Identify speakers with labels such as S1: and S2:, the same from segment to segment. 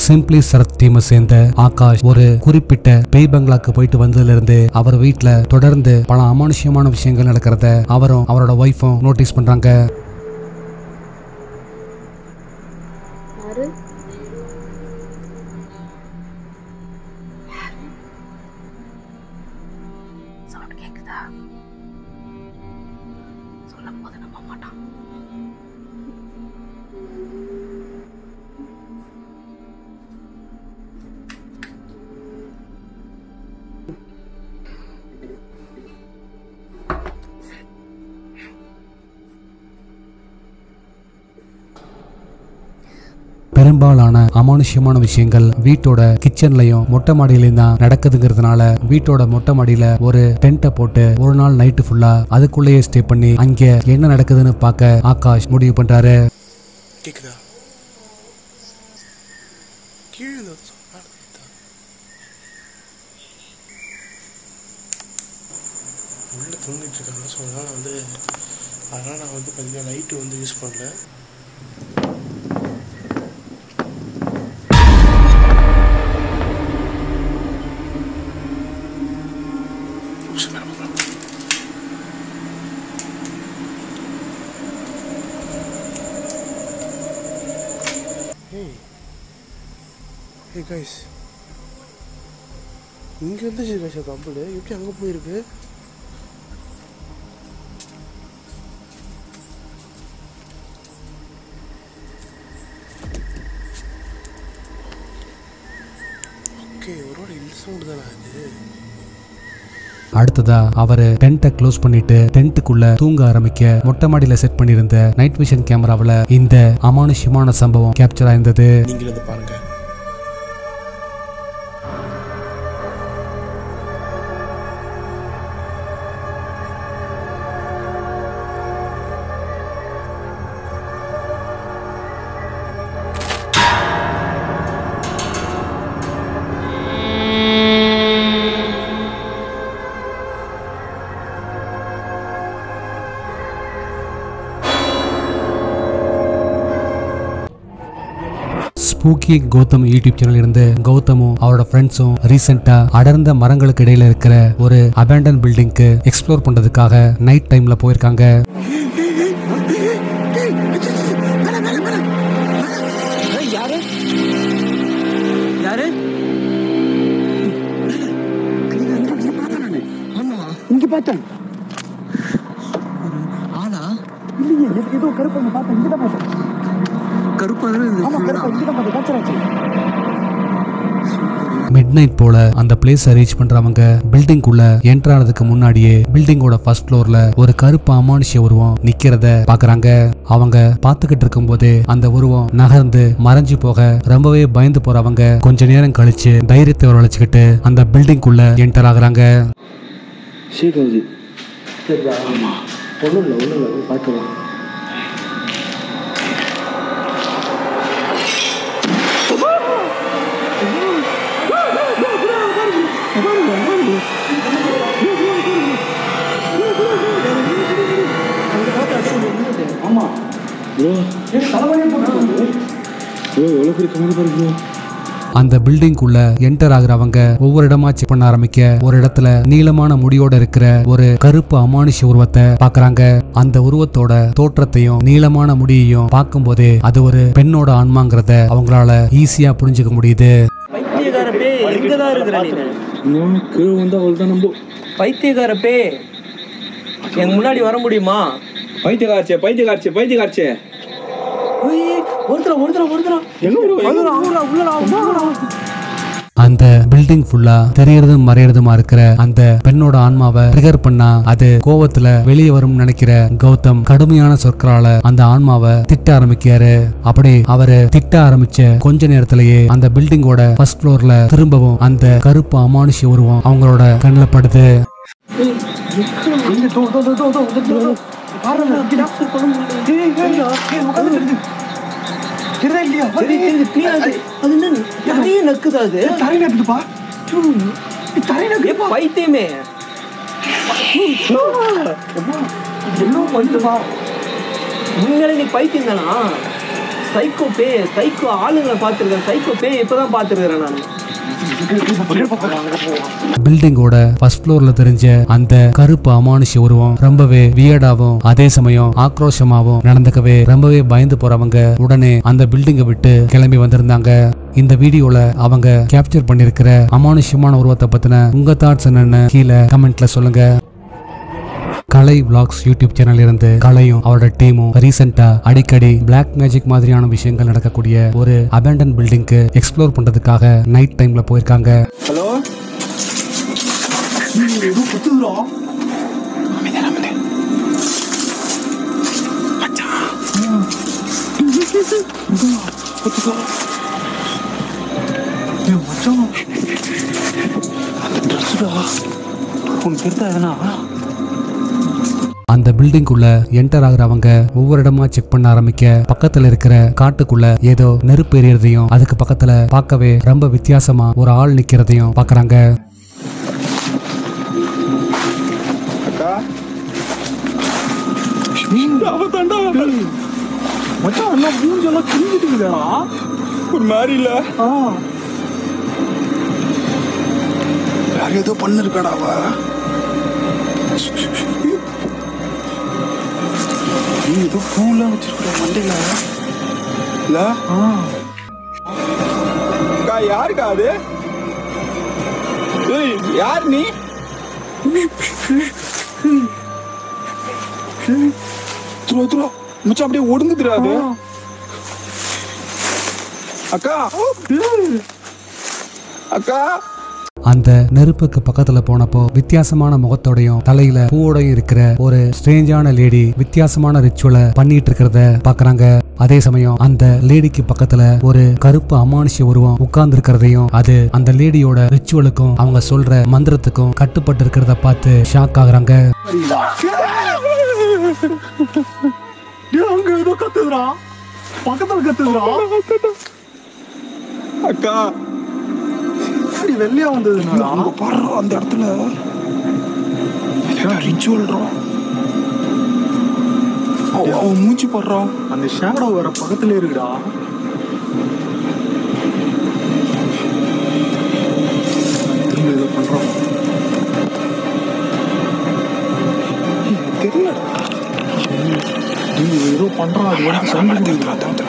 S1: Simply Sarath டீமை சேர்ந்த ஆகாஷ் ஒரு குறிப்பிட்ட பேய் பங்களாக்கு போயிட்டு வந்ததுல இருந்து அவர் வீட்ல தொடர்ந்து பல அமானுஷ்யமான விஷயங்கள் நடக்கிறத அவரும் அவரோட ஒய்ஃபும் நோட்டீஸ் பண்றாங்க
S2: யாரு சவுண்ட் கேக்குதா சொல்லும் போது நம்ப மாட்டான்
S1: பெரும்பாலான அமானுஷ்யமான விஷயங்கள் வீட்டோட கிச்சன்லயும் மொட்டை மாடியிலையும் தான் நடக்குதுங்கிறதுனால வீட்டோட மொட்டை மாடியில ஒரு டென்ட்டை போட்டு ஒரு நாள் நைட்டு ஃபுல்லா அதுக்குள்ளேயே ஸ்டே பண்ணி அங்க என்ன நடக்குதுன்னு பார்க்க ஆகாஷ் முடிவு பண்றாரு
S3: கேக்குதா கீழே இந்த சொன்னாரு கேக்குதா? உள்ள தூங்கிட்டு இருக்காங்க ஸோ அதனால வந்து அதனால நான் வந்து பார்த்தீங்கன்னா லைட்டு வந்து யூஸ் பண்ணல உஷ், மேடம், மேடம். ஏய் ஏய் கைஸ் இங்கே இருந்துச்சு கைஸ் கம்பல் எப்படி அங்கே போயிருக்கு ஓகே ஒருவேளை இந்த சவுண்டு தானே அது
S1: அடுத்ததா அவரு டென்ட்டை க்ளோஸ் பண்ணிட்டு டென்ட்டுக்குள்ள தூங்க ஆரம்பிக்க மொட்டை மாடியில செட் பண்ணியிருந்த நைட் விஷன் கேமராவில் இந்த அமானுஷ்யமான சம்பவம் கேப்சர் ஆயிருந்தது
S3: நீங்களும் வந்து பாருங்க
S1: ஸ்பூக்கி கௌதம் யூடியூப் சேனல் இருந்து கௌதமும் அவரோட ஃப்ரெண்ட்ஸும் ரீசெண்டா அடர்ந்த மரங்களுக்கு இடையில இருக்கிற ஒரு அபேண்டன் பில்டிங்க்கு எக்ஸ்ப்ளோர் பண்றதுக்காக நைட் டைம்ல போயிருக்காங்க
S4: யாரு யாரு
S5: இங்க பார்த்தேன்
S4: ஆனா
S5: இல்லையே எனக்கு ஏதோ கருப்பு அங்க பார்த்தேன் இங்க தான் பார்த்தேன்
S4: கருப்பா
S5: ஆமா கருப்பு இங்க தான் பார்த்தேன் கேப்சர் ஆச்சு
S1: மிட் நைட் போல அந்த பிளேஸை ரீச் பண்றவங்க பில்டிங்குள்ள என்டர் ஆனதுக்கு முன்னாடியே பில்டிங்கோட ஃபர்ஸ்ட் ஃப்ளோர்ல ஒரு கருப்பு அமானுஷ்ய உருவம் நிக்கிறத பாக்குறாங்க அவங்க பார்த்துக்கிட்டு இருக்கும்போது அந்த உருவம் நகர்ந்து மறைஞ்சு போக ரொம்பவே பயந்து போறவங்க கொஞ்ச நேரம் கழிச்சு தைரியத்தை வரவழைச்சுக்கிட்டு அந்த பில்டிங்குள்ள என்டர் ஆகுறாங்க
S5: ஸ்ரீகௌஜி சரியா ஆமாம் ஒன்றும் இல்லை ஒன்றும் இல்லை பார்க்கலாம் ஆமா ப்ரோ தலைவலியே போட்டு ப்ரோ எவ்வளோ பெரிய கமெண்ட் பாருங்க
S1: அந்த பில்டிங்குள்ள என்டர் ஆகுறவங்க ஒவ்வொரு இடமா செக் பண்ண ஆரம்பிக்க ஒரு இடத்துல நீளமான முடியோட இருக்கிற ஒரு கருப்பு அமானுஷ்ய உருவத்தை பாக்குறாங்க அந்த உருவத்தோட தோற்றத்தையும் நீளமான முடியையும் பார்க்கும்போதே அது ஒரு பெண்ணோட ஆன்மாங்கிறத அவங்களால ஈஸியா புரிஞ்சுக்க முடியுது
S4: பைத்தியக்கார பே எங்கதான் இருக்கிற நீ
S5: இன்னும் கீழே வந்து அவள் தான் நம்ப
S4: பைத்தியக்கார பே எங்க முன்னாடி வர முடியுமா
S6: பைத்தியக்காரச்சே பைத்தியக்காரச்சே பைத்தியக்காரச்சே
S4: ஒருத்தர ஒருத்தர ஒருத்தர
S1: அந்த பில்டிங் ஃபுல்லா தெரியறதும் மறையறதுமா இருக்கிற அந்த பெண்ணோட ஆன்மாவை ட்ரிகர் பண்ணா அது கோவத்துல வெளியே வரும்னு நினைக்கிற கௌதம் கடுமையான சொற்களால அந்த ஆன்மாவை திட்ட ஆரம்பிக்காரு அப்படி அவரு திட்ட ஆரம்பிச்ச கொஞ்ச நேரத்திலேயே அந்த பில்டிங்கோட ஃபர்ஸ்ட் ஃப்ளோர்ல திரும்பவும் அந்த கருப்பு அமானுஷ்ய உருவம் அவங்களோட கண்ணில் படுது
S4: அது என்ன நிறைய நக்குது அது ஏ, பைத்தியமே உண்மையிலே நீ பைத்தியம் தானா சைக்கோ பேய் சைக்கோ ஆளுங்களை பார்த்துருக்கேன் சைக்கோ பேய் இப்பதான் பார்த்துருக்கிறேன் நான்
S1: பில்டிங்கோட ஃபர்ஸ்ட் ஃப்ளோர்ல தெரிஞ்ச அந்த கருப்பு அமானுஷ்ய உருவம் ரொம்பவே வியர்டாவும் அதே சமயம் ஆக்ரோஷமாவும் நடந்துக்கவே ரொம்பவே பயந்து போறவங்க உடனே அந்த பில்டிங்கை விட்டு கிளம்பி வந்திருந்தாங்க இந்த வீடியோல அவங்க கேப்சர் பண்ணிருக்கிற அமானுஷ்யமான உருவத்தை பத்தின உங்க தாட்ஸ் என்னன்னு கீழே கமெண்ட்ல சொல்லுங்க கலை vlogs யூடியூப் சேனல் இருந்து கலையும் அவரோட டீமும் ரீசெண்டா அடிக்கடி Black மேஜிக் மாதிரியான விஷயங்கள் நடக்கக்கூடிய ஒரு அபேண்டன் பில்டிங்க்கு எக்ஸ்ப்ளோர் பண்றதுக்காக நைட் டைம்ல போயிருக்காங்க
S6: ஹலோ
S5: உன் பெருத்தா எதனா
S1: அந்த பில்டிங்குள்ள என்டர் ஆகுறவங்க ஒவ்வொரு இடமா செக் பண்ண ஆரம்பிக்க பக்கத்துல இருக்கிற காட்டுக்குள்ள ஏதோ நெருப்பு எரியறதையும் அதுக்கு பக்கத்துல பார்க்கவே ரொம்ப வித்தியாசமா ஒரு ஆள் நிக்கிறதையும் பாக்குறாங்க
S6: அக்கா அவதாண்டா
S5: மச்சான் அண்ணா மூஞ்செல்லாம் கிழிஞ்சிட்டுங்கடா
S6: ஒரு மாதிரி இல்ல
S3: வேற ஏதோ பண்ணிருக்காடா அவ
S5: நீ ஏதோ பூலாம் வச்சிருக்கிற மண்டையில
S6: இல்ல அக்கா யாருக்கா அது ஏய் யார் நீ துரோ துரோ மச்சான் அப்படியே ஒடுங்குதுடா அது அக்கா அக்கா
S1: அந்த நெருப்புக்கு பக்கத்துல போனப்போ வித்தியாசமான முகத்தோடையும் தலையில பூவோடையும் இருக்கிற ஒரு ஸ்ட்ரேஞ்சான லேடி வித்தியாசமான ரிச்சுவலை பண்ணிட்டு இருக்கிறத பாக்குறாங்க அதே சமயம் அந்த லேடிக்கு பக்கத்துல ஒரு கருப்பு அமானுஷ்ய உருவம் உட்கார்ந்து இருக்கிறதையும் அது அந்த லேடியோட ரிச்சுவலுக்கும் அவங்க சொல்ற மந்திரத்துக்கும் கட்டுப்பட்டு இருக்கிறத பார்த்து ஷாக் ஆகுறாங்க
S5: டேய் அங்க ஏதோ கத்துதுடா பக்கத்துல கத்துதுடா
S6: அக்கா
S5: இப்படி வெள்ளையா வந்ததுனாடா
S3: அங்க பாரு அந்த இடத்துல ரிச்சுவல்றா அவன் மூச்சு போடுறான்
S5: அந்த ஷேடோ வேற பக்கத்துல இருக்குடா திரும்ப ஏதோ பண்றோம்
S3: தெரியலடா
S5: நீ ஏதோ பண்றான் அது எனக்கு சண்டை கொடுக்குது.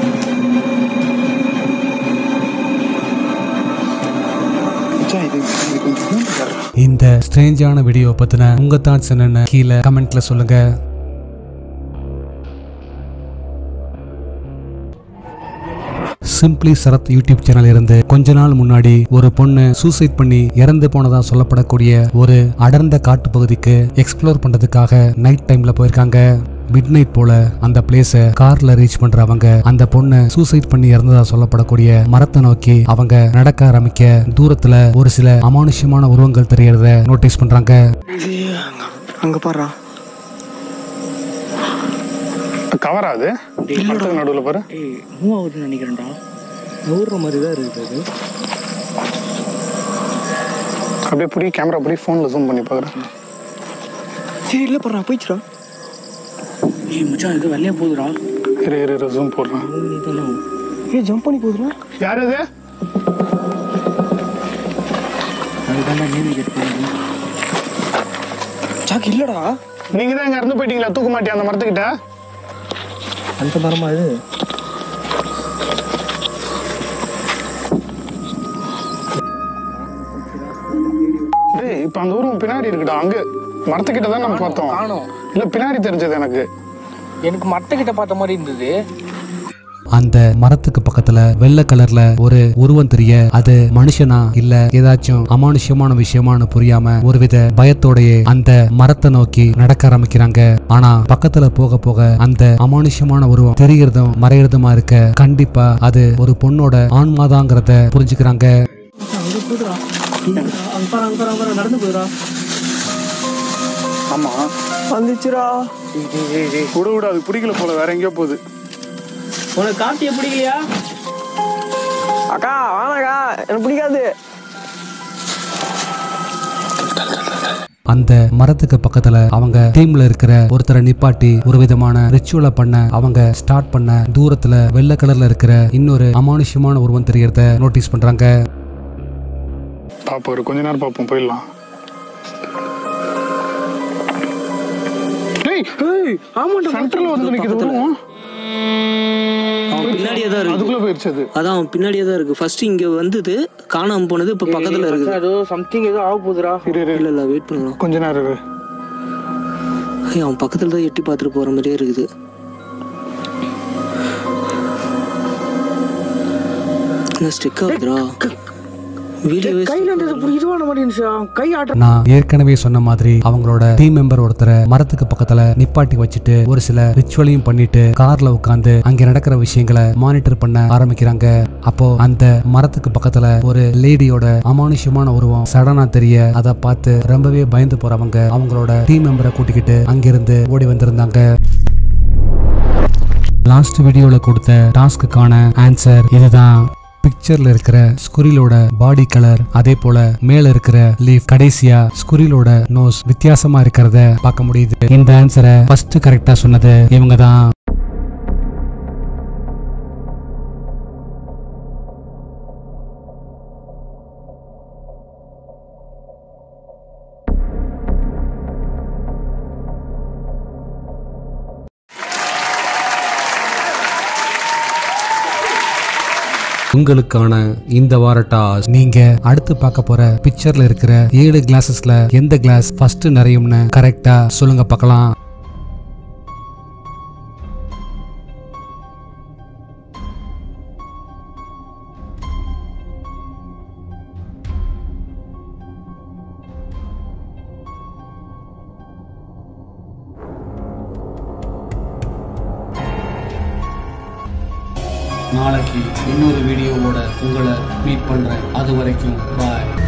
S3: மச்சான் இது இது கொஞ்சம் மூணு தர்றா
S1: இந்த ஸ்ட்ரேஞ்சான வீடியோ பத்தின உங்க தாட்ஸ் என்னன்னு கீழே கமெண்ட்ல சொல்லுங்க சிம்பிளி சரத் யூடியூப் சேனல் இருந்து கொஞ்ச நாள் முன்னாடி ஒரு பொண்ணு சூசைட் பண்ணி இறந்து போனதா சொல்லப்படக்கூடிய ஒரு அடர்ந்த காட்டு பகுதிக்கு எக்ஸ்ப்ளோர் பண்றதுக்காக நைட் டைம்ல போயிருக்காங்க மிட் நைட் போல அந்த பிளேஸ கார்ல ரீச் பண்றவங்க அந்த பொண்ணு சூசைட் பண்ணி இறந்ததா சொல்லப்படக்கூடிய மரத்தை நோக்கி அவங்க நடக்க ஆரம்பிக்க தூரத்துல ஒரு சில அமானுஷ்யமான உருவங்கள் தெரியறத நோட்டீஸ் பண்றாங்க
S3: அங்க பாரு
S6: கவரா அது மரத்துக்கு நடுவில் பாரு
S5: ஏய் மூவ் ஆகுதுன்னு நினைக்கிறேன்டா நூறுற மாதிரி தான் இருக்குது அது
S6: அப்படியே புடி கேமரா புடி ஃபோனில் ஜூம் பண்ணி பார்க்குறேன்
S5: சரி இல்லை பாரு போயிடுச்சுடா ஏய் மச்சான் இது வெள்ளையா போகுதுடா
S6: இரு இரு இரு ஜூம் போடுறேன்
S5: ஏய் ஜம்ப் பண்ணி போகுதுடா
S6: யார் இது
S5: அதுதான்டா நேம் கேட் பண்ணுது சாக்கு இல்லடா
S6: நீங்கள் தான் இங்கே இறந்து போயிட்டீங்களா தூக்க மாட்டியா அந்த மரத்துக்கிட்ட
S5: அந்த மரமா இது
S6: டேய் இப்போ அந்த ஊரும் பின்னாடி இருக்குடா அங்கே மரத்துக்கிட்ட தான் நம்ம பார்த்தோம்
S4: காணோம்.
S6: இல்லை பின்னாடி தெரிஞ்சது எனக்கு
S4: எனக்கு மரத்துக்கிட்ட பார்த்த மாதிரி இருந்தது
S1: அந்த மரத்துக்கு பக்கத்துல வெள்ளை கலர்ல ஒரு உருவம் தெரிய அது மனுஷனா இல்ல ஏதாச்சும் அமானுஷ்யமான விஷயமானு புரியாம ஒருவித பயத்தோடயே அந்த மரத்தை நோக்கி நடக்க ஆரம்பிக்கிறாங்க ஆனா பக்கத்துல போக போக அந்த அமானுஷ்யமான உருவம் தெரிகிறதும் மறைகிறதுமா இருக்க கண்டிப்பா அது ஒரு பொண்ணோட ஆன்மாதாங்கிறத புரிஞ்சுக்கிறாங்க
S5: அங்க போகுதுடா அங்க பாரு அங்க பாரு அங்க பாரு நடந்து போகுதுடா
S6: ஆமாம்
S5: வந்துச்சுடா
S6: விட விட அது பிடிக்கல போல வேற எங்கேயோ போகுது
S4: உனக்கு கார்த்தியை பிடிக்கலையா
S5: அக்கா வாணாக்கா எனக்கு பிடிக்காது
S1: அந்த மரத்துக்கு பக்கத்துல அவங்க டீம்ல இருக்கிற ஒருத்தரை நிப்பாட்டி ஒரு விதமான ரிச்சுவலை பண்ண அவங்க ஸ்டார்ட் பண்ண தூரத்துல வெள்ளை கலர்ல இருக்கிற இன்னொரு அமானுஷ்யமான உருவம் தெரியறத நோட்டீஸ் பண்றாங்க
S6: பாப்போம் ஒரு கொஞ்ச நேரம் பார்ப்போம் போயிடலாம் டேய்
S5: ஏய் ஆமாண்டா
S6: சென்டர்ல வந்து நிக்குது உருவம்.
S7: அவன் பின்னாடியே தான் இருக்கு
S6: அதுக்குள்ள போயிருச்சு அது
S7: அதான் அவன் பின்னாடியே தான் இருக்கு ஃபர்ஸ்ட் இங்க வந்தது காணாம போனது இப்ப பக்கத்துல இருக்குது
S5: ஏதோ சம்திங் ஏதோ ஆக போகுதுடா
S6: இரு இரு
S7: இல்ல இல்ல வெயிட் பண்ணலாம்
S6: கொஞ்ச நேரம் இரு
S7: ஏய், அவன் பக்கத்துல தான் எட்டி பார்த்துட்டு போற மாதிரியே இருக்குது என்ன ஸ்டிக் ஆகுதுடா வீடியோவே
S5: கையில இருந்தது புரி- இதுவான மாதிரி இருந்துச்சா கை ஆட்ட
S1: நான் ஏற்கனவே சொன்ன மாதிரி அவங்களோட டீம் மெம்பர் ஒருத்தரை மரத்துக்கு பக்கத்துல நிப்பாட்டி வச்சுட்டு ஒரு சில ரிச்சுவலையும் பண்ணிட்டு கார்ல உட்காந்து அங்க நடக்கிற விஷயங்களை மானிட்டர் பண்ண ஆரம்பிக்கிறாங்க அப்போ அந்த மரத்துக்கு பக்கத்துல ஒரு லேடியோட அமானுஷ்யமான உருவம் சடனா தெரிய அதை பார்த்து ரொம்பவே பயந்து போறவங்க அவங்களோட டீம் மெம்பரை கூட்டிக்கிட்டு அங்கிருந்து ஓடி வந்திருந்தாங்க லாஸ்ட் வீடியோல கொடுத்த டாஸ்க்குக்கான ஆன்சர் இதுதான் பிக்சர்ல இருக்கிற ஸ்குரிலோட பாடி கலர் அதே போல மேல இருக்கிற லீஃப் கடைசியா ஸ்குரிலோட நோஸ் வித்தியாசமா இருக்கிறத பார்க்க முடியுது இந்த ஆன்சரை ஃபர்ஸ்ட் கரெக்டா சொன்னது இவங்க தான் உங்களுக்கான இந்த வார டாஸ் நீங்க அடுத்து பார்க்க போற பிக்சர்ல இருக்கிற ஏழு கிளாஸஸ்ல எந்த கிளாஸ் ஃபர்ஸ்ட் நிறையும்னு கரெக்டா சொல்லுங்க பார்க்கலாம் நாளைக்கு இன்னொரு வீடியோவோட உங்களை மீட் பண்றேன் அது வரைக்கும் பாய்